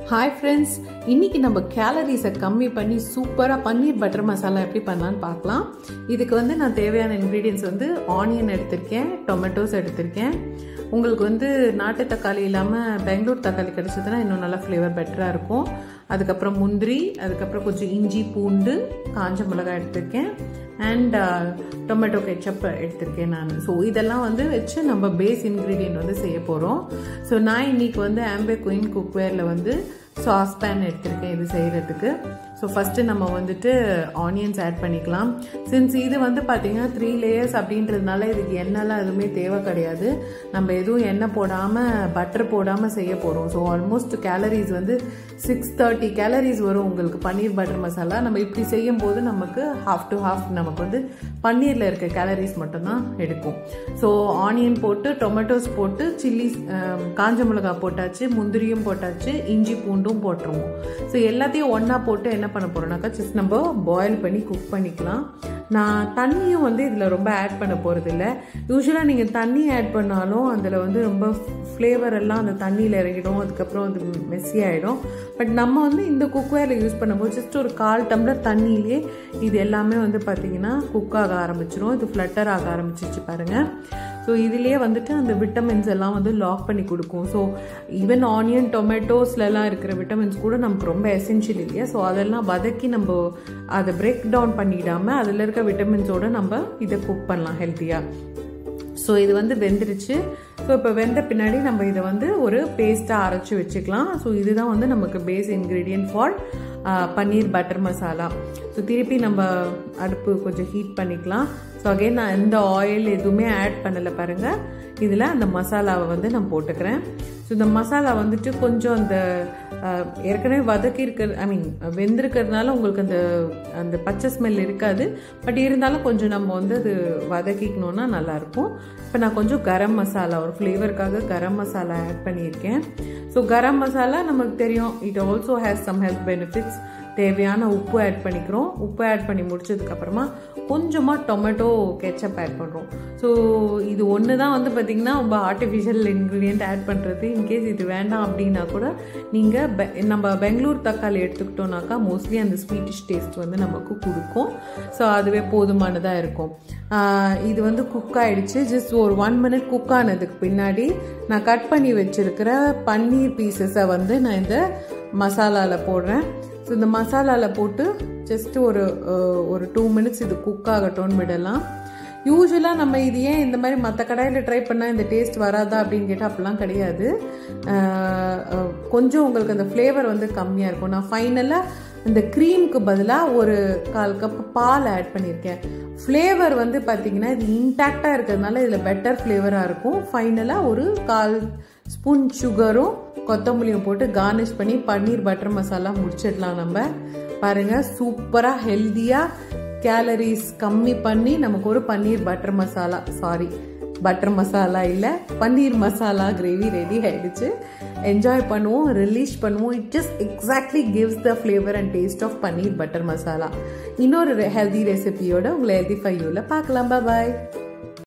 hi friends இன்னைக்கு நம்ம கேலரிஸை கம்மி பண்ணி சூப்பராக பன்னீர் பட்டர் மசாலா எப்படி பண்ணலான்னு பார்க்கலாம் இதுக்கு வந்து நான் தேவையான இன்க்ரீடியன்ஸ் வந்து ஆனியன் எடுத்திருக்கேன் டொமேட்டோஸ் எடுத்திருக்கேன் உங்களுக்கு வந்து நாட்டு தக்காளி இல்லாமல் பெங்களூர் தக்காளி கிடச்சதுன்னா இன்னும் நல்லா ஃப்ளேவர் பெட்டராக இருக்கும் அதுக்கப்புறம் முந்திரி அதுக்கப்புறம் கொஞ்சம் இஞ்சி பூண்டு காஞ்ச மிளகாய் எடுத்திருக்கேன் அண்ட் டொமேட்டோ கெச்சப் எடுத்திருக்கேன் நான் ஸோ இதெல்லாம் வந்து வச்சு நம்ம பேஸ் இன்க்ரீடியன்ட் வந்து செய்ய போகிறோம் ஸோ நான் இன்னைக்கு வந்து ஆம்பே குயின் குக்வேரில் வந்து சாஸ் பேன் எடுத்திருக்கேன் இது செய்கிறதுக்கு ஸோ ஃபஸ்ட்டு நம்ம வந்துட்டு ஆனியன்ஸ் ஆட் பண்ணிக்கலாம் சின்ஸ் இது வந்து பார்த்தீங்கன்னா த்ரீ லேயர்ஸ் அப்படின்றதுனால இதுக்கு எண்ணெய்லாம் எதுவுமே தேவை கிடையாது நம்ம எதுவும் எண்ணெய் போடாமல் பட்டர் போடாமல் செய்ய போகிறோம் ஸோ ஆல்மோஸ்ட் கேலரிஸ் வந்து சிக்ஸ் தேர்ட்டி கேலரிஸ் வரும் உங்களுக்கு பன்னீர் பட்டர் மசாலா நம்ம இப்படி செய்யும் போது நமக்கு ஹாஃப் டு ஹாஃப் நமக்கு வந்து பன்னீரில் இருக்க கேலரிஸ் மட்டும்தான் எடுக்கும் ஸோ ஆனியன் போட்டு டொமேட்டோஸ் போட்டு சில்லி காஞ்ச மிளகா போட்டாச்சு முந்திரியும் போட்டாச்சு இஞ்சி பூண்டும் போட்டுருவோம் ஸோ எல்லாத்தையும் ஒன்றா போட்டு என்ன பண்ண போகிறோம்னாக்கா ஜஸ்ட் நம்ம பாயில் பண்ணி குக் பண்ணிக்கலாம் நான் தண்ணியும் வந்து இதில் ரொம்ப ஆட் பண்ண போகிறது இல்லை யூஸ்வலாக நீங்கள் தண்ணி ஆட் பண்ணாலும் அதில் வந்து ரொம்ப ஃப்ளேவர் எல்லாம் அந்த தண்ணியில் இறங்கிடும் அதுக்கப்புறம் அது மெஸ்ஸி ஆகிடும் பட் நம்ம வந்து இந்த குக்வேரில் யூஸ் பண்ணும்போது ஜஸ்ட் ஒரு கால் டம்ளர் தண்ணியிலே இது எல்லாமே வந்து பார்த்திங்கன்னா குக் ஆக ஆரம்பிச்சிடும் இது ஃப்ளட்டர் ஆக ஆரம்பிச்சிச்சு பாருங்கள் ஸோ இதுலேயே வந்துட்டு அந்த விட்டமின்ஸ் எல்லாம் வந்து லாக் பண்ணி கொடுக்கும் ஸோ ஈவன் ஆனியன் டொமேட்டோஸ்லலாம் இருக்கிற விட்டமின்ஸ் கூட நமக்கு ரொம்ப எசென்ஷியல் இல்லையா ஸோ அதெல்லாம் வதக்கி நம்ம அதை பிரேக் டவுன் பண்ணிடாமல் அதில் இருக்க விட்டமின்ஸோடு நம்ம இதை குக் பண்ணலாம் ஹெல்த்தியாக ஸோ இது வந்து வெந்துருச்சு ஸோ இப்போ வெந்த பின்னாடி நம்ம இதை வந்து ஒரு பேஸ்ட்டாக அரைச்சி வச்சுக்கலாம் ஸோ இதுதான் வந்து நமக்கு base ingredient for paneer butter masala so திருப்பி நம்ம அடுப்பு கொஞ்சம் ஹீட் பண்ணிக்கலாம் ஸோ அகைன் நான் எந்த ஆயில் எதுவுமே ஆட் பண்ணலை பாருங்கள் இதில் அந்த மசாலாவை வந்து நான் போட்டுக்கிறேன் ஸோ இந்த மசாலா வந்துட்டு கொஞ்சம் அந்த ஏற்கனவே வதக்கி இருக்கிற ஐ மீன் வெந்திருக்கிறதுனால உங்களுக்கு அந்த அந்த பச்சை ஸ்மெல் இருக்காது பட் இருந்தாலும் கொஞ்சம் நம்ம வந்து அது வதக்கிக்கணுன்னா நல்லாயிருக்கும் இப்போ நான் கொஞ்சம் கரம் மசாலா ஒரு ஃப்ளேவருக்காக கரம் மசாலா ஆட் பண்ணியிருக்கேன் ஸோ கரம் மசாலா நமக்கு தெரியும் it also has some health benefits தேவையான உப்பு ஆட் பண்ணிக்கிறோம் உப்பு ஆட் பண்ணி முடிச்சதுக்கப்புறமா கொஞ்சமாக டொமேட்டோ கெச்சப் ஆட் பண்ணுறோம் ஸோ இது ஒன்று தான் வந்து பார்த்திங்கன்னா ரொம்ப ஆர்டிஃபிஷியல் இன்க்ரீடியன்ட் ஆட் பண்ணுறது இன்கேஸ் இது வேண்டாம் அப்படின்னா கூட நீங்கள் பெ நம்ம பெங்களூர் தக்காளி எடுத்துக்கிட்டோம்னாக்கா மோஸ்ட்லி அந்த ஸ்வீட்டிஷ் டேஸ்ட் வந்து நமக்கு கொடுக்கும் ஸோ அதுவே போதுமானதாக இருக்கும் இது வந்து குக் ஆகிடுச்சு ஜஸ்ட் ஒரு ஒன் மினிட் குக் ஆனதுக்கு பின்னாடி நான் கட் பண்ணி வச்சுருக்கிற பன்னீர் பீசஸை வந்து நான் இந்த மசாலாவில் போடுறேன் ஸோ இந்த மசாலாவில் போட்டு ஜஸ்ட்டு ஒரு ஒரு டூ மினிட்ஸ் இது குக் ஆகட்டும்னு விடலாம் யூஸ்வலாக நம்ம இது ஏன் இந்த மாதிரி மற்ற கடையில் ட்ரை பண்ணால் இந்த டேஸ்ட் வராதா அப்படின்னு கேட்டால் அப்படிலாம் கிடையாது கொஞ்சம் உங்களுக்கு அந்த ஃப்ளேவர் வந்து கம்மியாக இருக்கும் நான் ஃபைனலாக இந்த க்ரீமுக்கு பதிலாக ஒரு கால் கப் பால் ஆட் பண்ணியிருக்கேன் ஃப்ளேவர் வந்து பார்த்திங்கன்னா இது இன்டாக்டாக இருக்கிறதுனால இதில் பெட்டர் ஃப்ளேவராக இருக்கும் ஃபைனலாக ஒரு கால் ஸ்பூன் சுகரும் கொத்தமல்லியும் போட்டு கார்னிஷ் பண்ணி பன்னீர் பட்டர் மசாலா முடிச்சிடலாம் நம்ம பாருங்கள் சூப்பராக ஹெல்த்தியாக கேலரிஸ் கம்மி பண்ணி நமக்கு ஒரு paneer butter masala sorry butter masala இல்லை பன்னீர் மசாலா கிரேவி ரெடி ஆயிடுச்சு என்ஜாய் பண்ணுவோம் ரிலீஸ் பண்ணுவோம் it just exactly gives the flavour and taste of paneer butter masala இன்னொரு ஹெல்தி ரெசிபியோட உங்களை ஹெல்தி ஃபைவ்ல பார்க்கலாம் பாய்